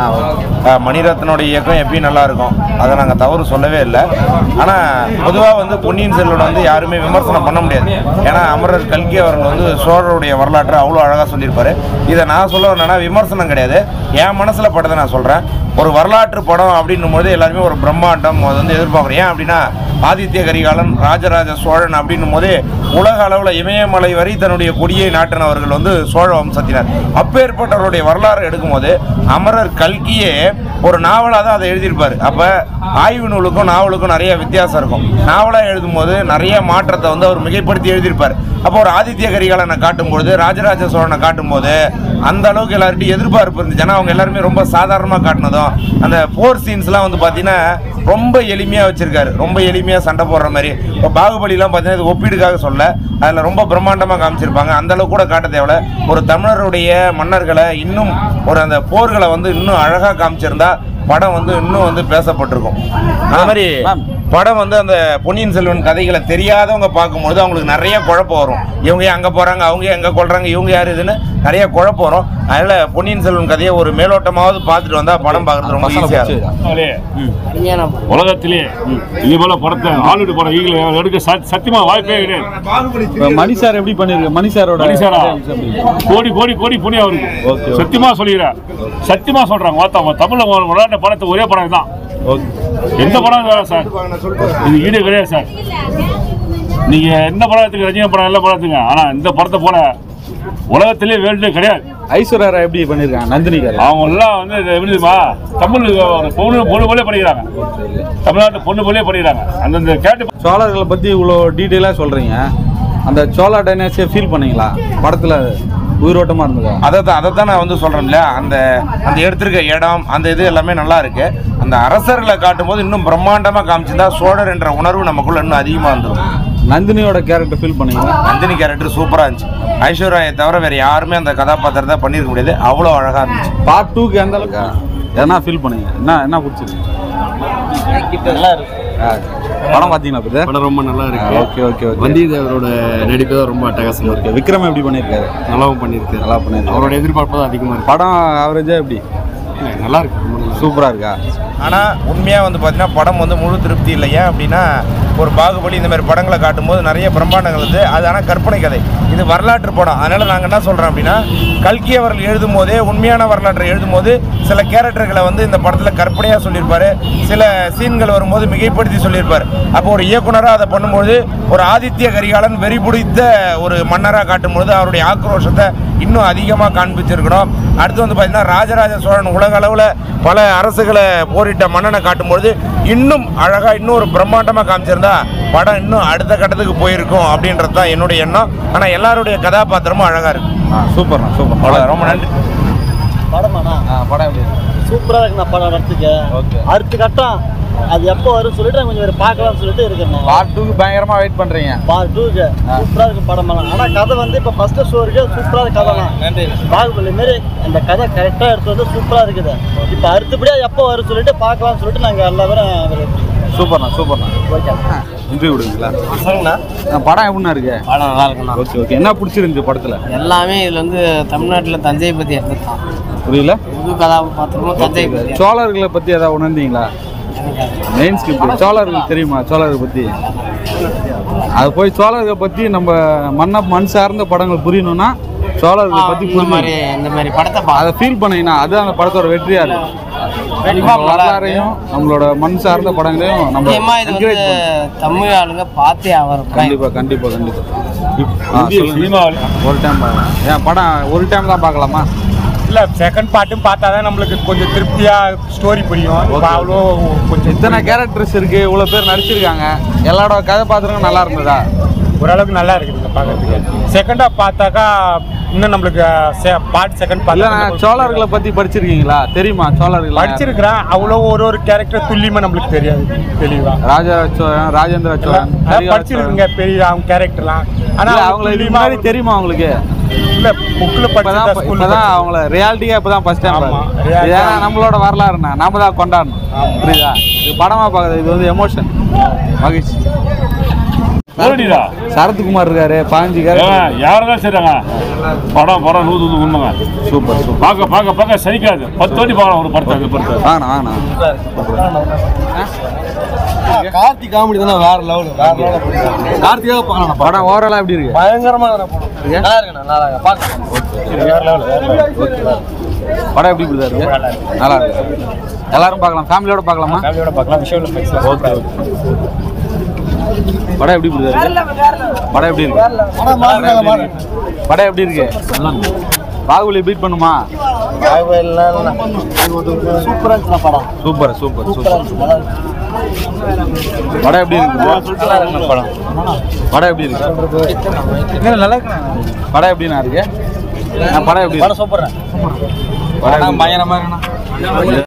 ஆ okay அஹ் மணிரத்னோட இயக்கம் எப்பயும் நல்லா இருக்கும் அதை நாங்கள் தவறு சொல்லவே இல்லை ஆனால் பொதுவாக வந்து பொன்னியின் செல்வன் வந்து யாருமே விமர்சனம் பண்ண முடியாது ஏன்னா அமரர் கல்கி அவர்கள் வந்து சோழருடைய வரலாற்றை அவ்வளோ அழகாக சொல்லியிருப்பாரு இதை நான் சொல்ல வரேன்னா விமர்சனம் கிடையாது என் மனசில் பட்டதை நான் சொல்கிறேன் ஒரு வரலாற்று படம் அப்படின்னும் போது எல்லாருமே ஒரு பிரம்மாண்டம் அது வந்து எதிர்பார்க்குறேன் ஏன் அப்படின்னா ஆதித்ய கரிகாலன் ராஜராஜ சோழன் அப்படின்னும் போதே உலக அளவில் இமயமலை வரை தன்னுடைய கொடியை நாட்டினவர்கள் வந்து சோழ வம்சத்தினர் அப்பேற்பட்டவருடைய வரலாறு எடுக்கும்போது அமரர் கல்கியே ஒரு நாவலாக தான் அதை எழுதியிருப்பார் அப்போ ஆய்வு நூலுக்கும் நாவலுக்கும் நிறைய வித்தியாசம் இருக்கும் நாவலாக எழுதும்போது நிறைய மாற்றத்தை வந்து அவர் மிகைப்படுத்தி எழுதியிருப்பார் அப்போ ஒரு ஆதித்ய கரிகாலனை காட்டும்பொழுது ராஜராஜ சோழனை காட்டும்போது அந்த அளவுக்கு எல்லார்ட்டையும் எதிர்பார்ப்பு இருந்துச்சு ஏன்னா அவங்க எல்லாருமே ரொம்ப சாதாரணமாக காட்டினதும் அந்த போர் சீன்ஸ்லாம் வந்து பார்த்தீங்கன்னா ரொம்ப எளிமையாக வச்சிருக்காரு ரொம்ப எளிமையாக சண்டை போடுற மாதிரி இப்போ பாகுபலிலாம் பார்த்தீங்கன்னா இது ஒப்பீடுக்காக சொல்ல அதில் ரொம்ப பிரம்மாண்டமாக காமிச்சிருப்பாங்க அந்த அளவுக்கு கூட காட்ட தேவையில்ல ஒரு தமிழருடைய மன்னர்களை இன்னும் ஒரு அந்த போர்களை வந்து இன்னும் அழகாக காமிச்சிருந்தா படம் வந்து இன்னும் வந்து பேசப்பட்டிருக்கும் அது மாதிரி மேம். படம் வந்து அந்த பொன்னியின் செல்வன் கதைகளை தெரியாதவங்க பார்க்கும்பொழுது அவங்களுக்கு நிறைய குழப்பம் வரும் இவங்க ஏன் அங்கே போகிறாங்க அவங்க எங்கே கொள்றாங்க இவங்க யார் இதுன்னு நிறைய குழப்பம் வரும் அதனால் பொன்னியின் செல்வன் கதையை ஒரு மேலோட்டமாவது பார்த்துட்டு வந்தால் படம் பார்க்குறது ரொம்ப மசாலா ஈஸியாக பிடிச்சதா? இருக்கும் அருமையான உலகத்திலே இது போல படத்தை ஹாலிவுட் படம் ஈகில எடுக்க சத்- சத்தியமா வாய்ப்பே கிடையாது இப்போ மணி சார் எப்படி பண்ணிருக்கு மணி சாரோட மனுஷரா எப்படி? கோடி கோடி கோடி புண்ணியம் Okay, அவருக்கு okay. சத்தியமா சொல்லிடுறேன் சத்தியமா சொல்றாங்க மொத்தம் தமிழ்ல ஒரு விளையாட்ட படத்தை ஒரே படம் தான் ஓகே எந்த படம் வேற சார் இது ஈடு கிடையாது சார் நீங்க எந்த படத்துக்கு ரஜினி படம் எல்லா படத்துங்க ஆனா இந்த படத்தை போல உலகத்திலே வேர்ல்டு கிடையாது ஐஸ்வர்யா ராய் எப்படி பண்ணிருக்காங்க நந்தினிகார் அவங்க எல்லாம் வந்து இது எப்படி தெரியுமா தமிழ் ஒரு பொண்ணு பொண்ணு போலே படிக்கிறாங்க தமிழ்நாட்டு பொண்ணு போலே படிக்கிறாங்க அந்தந்த கேட்டு சோழர்களை பத்தி இவ்வளோ டீட்டெயிலாக சொல்றீங்க அந்த சோழா டைனாசியை ஃபீல் பண்ணீங்களா படத்துல உயிரோட்டமா இருந்ததா அதை தான் அதை தான் நான் வந்து சொல்கிறேன் இல்லையா அந்த அந்த எடுத்திருக்க இடம் அந்த இது எல்லாமே நல்லா இருக்கு அந்த அரசர்களை காட்டும்போது இன்னும் பிரம்மாண்டமாக காமிச்சிருந்தா சோழர் என்ற உணர்வு நமக்குள்ள இன்னும் அதிகமாக இருந்துரும் நந்தினியோட கேரக்டர் ஃபீல் பண்ணீங்களா நந்தினி கேரக்டர் சூப்பராக இருந்துச்சு ஐஸ்வர்யாயை தவிர வேறு யாருமே அந்த கதாபாத்திரத்தை பண்ணியிருக்க முடியாது அவ்வளோ அழகாக இருந்துச்சு பார்ட் டூக்கு எந்த அளவுக்கு எதனா ஃபீல் பண்ணீங்க என்ன என்ன பிடிச்சிருக்கு ஆ, படம் பார்த்தீங்களா பிரதர் படம் ரொம்ப நல்லா இருக்கு ஓகே ஓகே ஓகே வந்தியத்தேவரோட நடிப்பு தான் ரொம்ப அட்டகாசமா இருக்கு ஓகே விக்ரம் எப்படி பண்ணியிருக்காரு நல்லாவும் பண்ணியிருக்கு நல்லா பண்ணியிருக்காரு அவரோட எதிர்பார்ப்பு தான் அதிகமா இருக்கு படம் ஆவரேஜா எப்படி இல்ல, நல்லா இருக்கு ரொம்ப நல்லா இருக்கு. சூப்பரா இருக்கா ஆனால் உண்மையாக வந்து பார்த்தீங்கன்னா படம் வந்து முழு திருப்தி இல்லை ஏன் அப்படின்னா ஒரு பாகுபலி இந்த மாதிரி படங்களை காட்டும்போது நிறைய பிரம்மாண்டங்கள் வந்து அது ஆனால் கற்பனை கதை இது வரலாற்று படம் அதனால் நாங்கள் என்ன சொல்கிறோம் அப்படின்னா கல்கி அவர்கள் எழுதும் போதே உண்மையான வரலாற்றை எழுதும்போது சில கேரக்டர்களை வந்து இந்த படத்தில் கற்பனையாக சொல்லியிருப்பாரு சில சீன்கள் வரும்போது மிகைப்படுத்தி சொல்லியிருப்பார் அப்போ ஒரு இயக்குனராக அதை பண்ணும்போது ஒரு ஆதித்ய கரிகாலன் வெறி பிடித்த ஒரு மன்னராக காட்டும்பொழுது அவருடைய ஆக்ரோஷத்தை இன்னும் அதிகமாக காண்பிச்சிருக்கணும் அடுத்து வந்து பார்த்தீங்கன்னா ராஜராஜ சோழன் உலக அளவில் பல அரசுகளை போரிட்ட மன்னனை காட்டும்பொழுது இன்னும் அழகாக இன்னும் ஒரு பிரம்மாண்டமாக காமிச்சிருந்தா படம் இன்னும் அடுத்த கட்டத்துக்கு போயிருக்கும் அப்படின்றது தான் என்னுடைய எண்ணம் ஆனால் எல்லாருடைய கதாபாத்திரமும் அழகாக இருக்கு ஆ சூப்பர்ண்ணா சூப்பர் அவ்வளோ ரொம்ப நன்றி படமாண்ணா ஆ படம் எப்படி இருக்கு சூப்பராக இருக்குண்ணா படம் வரத்துக்கு ஓகே அடுத்த கட்டம் அது எப்போ வரும்னு சொல்லிட்டு நான் கொஞ்சம் பேர் பார்க்கலாம்னு சொல்லிட்டு இருக்கேன் பார்ட் டூக்கு பயங்கரமா வெயிட் பண்றீங்க பார்ட் டூக்கு சூப்பராக இருக்கு படமெல்லாம் ஆனால் கதை வந்து இப்போ ஃபஸ்ட்டு ஷோருக்கு சூப்பராக கதை தான் பாகுபலி மாரி அந்த கதை கரெக்டாக எடுத்து வந்து சூப்பராக இருக்குது இப்போ அடுத்தபடியாக எப்போ வரும் சொல்லிட்டு பார்க்கலாம்னு சொல்லிட்டு நாங்கள் எல்லா பேரும் சூப்பர்ண்ணா சூப்பர்ண்ணா ஓகே இன்டர்வியூ விடுங்களா சொல்லுங்கண்ணா ஆ, படம் எப்படிண்ணா இருக்கு படம் நல்லா இருக்குண்ணா ஓகே ஓகே என்ன பிடிச்சிருந்துச்சு படத்துல எல்லாமே இதில் வந்து தமிழ்நாட்டில் தஞ்சையை பற்றி எடுத்துட்டான் புரியல புது கதாபாத்திரமும் தஞ்சை பற்றி சோழர்களை பத்தி ஏதாவது உணர்ந்தீங்களா மெயின் ஸ்கிரிப்ட் சோழர்கள் தெரியுமா சோழர்கள் பத்தி அது போய் சோழர்களை பத்தி நம்ம மன்ன மண் சார்ந்த படங்கள் புரியணும்னா சோழர்களை பத்தி இந்த மாதிரி புரியணும் இந்த மாதிரி படத்தை பா அதை ஃபீல் பண்ணீங்கன்னா அது அந்த படத்தோட வெற்றியா இருக்கு கண்டிப்பா நம்ம நல்லா வரலாறையும் நம்மளோட மண் சார்ந்த படங்களையும் நம்ம முக்கியமா இது வந்து encourage பண்ணணும். தமிழ் ஆளுங்க பார்த்தே ஆகிற கண்டிப்பா கண்டிப்பா கண்டிப்பா ஆ, இந்திய சொல்லுங்க. சினிமாவில் ஒரு டைம் ஏன் படம் ஒரு டைம் தான் பார்க்கலாமா இல்லை செகண்ட் பார்ட்டும் பார்த்தா தான் நம்மளுக்கு கொஞ்சம் திருப்தியாக ஸ்டோரி புரியும் இப்போ அவ்வளோ கொஞ்சம் இத்தனை கேரக்டர்ஸ் இருக்கு இவ்வளவு பேர் நடிச்சிருக்காங்க எல்லாரோட கதாபாத்திரங்களும் நல்லா இருந்ததா ஓரளவுக்கு நல்லா இருக்குதுங்க பார்க்கறதுக்கு செகண்டாக பார்த்தாக்கா இன்னும் நம்மளுக்கு பார்ட் செகண்ட் இல்ல பார்த்தா நான் சோழர்களை பத்தி படிச்சிருக்கீங்களா தெரியுமா சோழர்கள் படிச்சிருக்கிறேன் அவ்வளோ ஒரு ஒரு கேரக்டர் துல்லியமாக நம்மளுக்கு தெரியாது தெளிவா ராஜா சோழன் ராஜேந்திர சோழன் அதான் கரிகால படிச்சிருக்குங்க பெரிய அவங்க கேரக்டர்லாம் சோழன். ஆனால் இல்ல, அவங்கள இதுக்கு முன்னாடி தெரியுமா அவங்களுக்கு இல்லை புக்கில் இப்பதான் படிச்சதா இப்பதான் ஸ்கூலில் அவங்கள ரியாலிட்டியா இப்பதான் ஃபர்ஸ்ட் டைம் ஆமா, reality. ஏன்னா நம்மளோட வரலாறுண்ணா நாம தான் கொண்டாடணும் புரியுதா இது படமா பார்க்குறது இது வந்து எமோஷன் மகிழ்ச்சி ஓடிடா சரத்குமார் இருக்காரு பாஞ்சு கேரக்டர் யாரெல்லாம் செய்றாங்க படம் படம் நூறு நூறு உண்மைங்க சூப்பர் சூப்பர் பார்க்க பார்க்க பார்க்க சலிக்காது பத்து வாட்டி பார்க்கலாம் ஒரு படத்தை அந்த படத்தை வாங்கண்ணா வாங்கண்ணா கார்த்தி காமெடி தானே வேற லெவல் வேற லெவல் கார்த்திகாக பார்க்கலாம் படம் ஓவராலாக எப்படி இருக்கு பயங்கரமான படம் நல்லா இருக்குண்ணா நல்லா இருக்கு பார்க்கலாம் வேற லெவல் வேற லெவல் படம் எப்படி கொடுத்தா இருக்கு நல்லா இருக்கு எல்லாரும் பார்க்கலாம் ஃபேமிலியோட பார்க்கலாமா ஃபேமிலியோட பார்க்கலாம் விஷயம் ஓகே படம் எப்படி கொடுத்தா இருக்கு படம் எப்படி இருக்கு படம் மாறுங்க மாறுங்க படம் எப்படி இருக்கு பாகுபலி பீட் பண்ணுமா சூப்பரா இருந்துச்சு படம் சூப்பர் சூப்பர் சூப்பரா சூப்பர் இருந்துச்சு நல்லா இருக்கு படம் எப்படி இருக்கு படம் படம் எப்படி இருக்கு நல்லா இருக்கு படம் எப்படிண்ணா இருக்கு நான் படம் எப்படி படம் சூப்பரா படம் பயங்கரமா இருக்குண்ணா